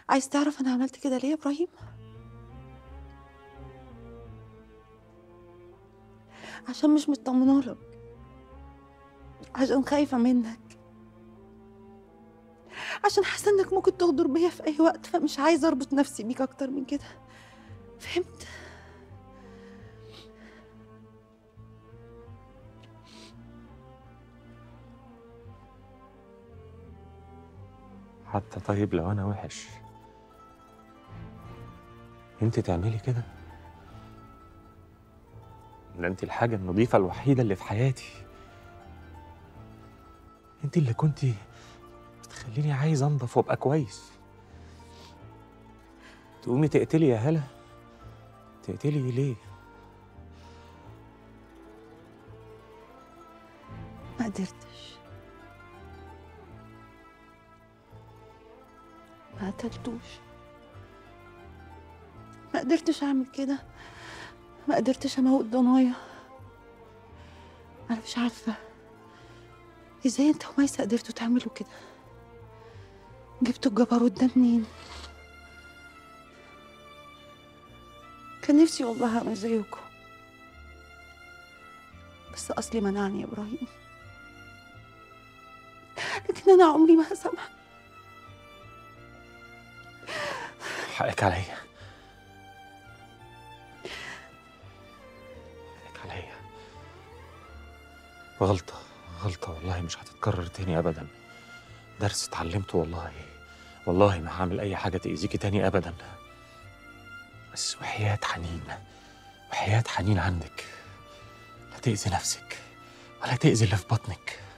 عايز تعرف انا عملت كده ليه يا ابراهيم عشان مش مطمنه لك عشان خايفه منك عشان حاسه انك ممكن تغدر بيا في اي وقت فمش عايزه اربط نفسي بيك اكتر من كده فهمت حتى طيب لو انا وحش انت تعملي كده ده انت الحاجة النظيفة الوحيدة اللي في حياتي انت اللي كنتي بتخليني عايز انضف وابقى كويس تقومي تقتلي يا هلا تقتلي ليه ما قدرتش ما قتلتوش ما قدرتش اعمل كده ما قدرتش اموت ضنايا انا مش عارفه ازاي انت وميسة قدرتوا تعملوا كده جبتوا الجبروت ده منين كان نفسي والله اعمل زيكم بس اصلي منعني يا ابراهيم لكن انا عمري ما هسامحك حقك عليا حقك عليا غلطة غلطة والله مش هتتكرر تاني أبدا درس اتعلمته والله والله ما هعمل أي حاجة تأذيكي تاني أبدا بس وحياة حنين وحياة حنين عندك لا تأذي نفسك ولا تأذي اللي في بطنك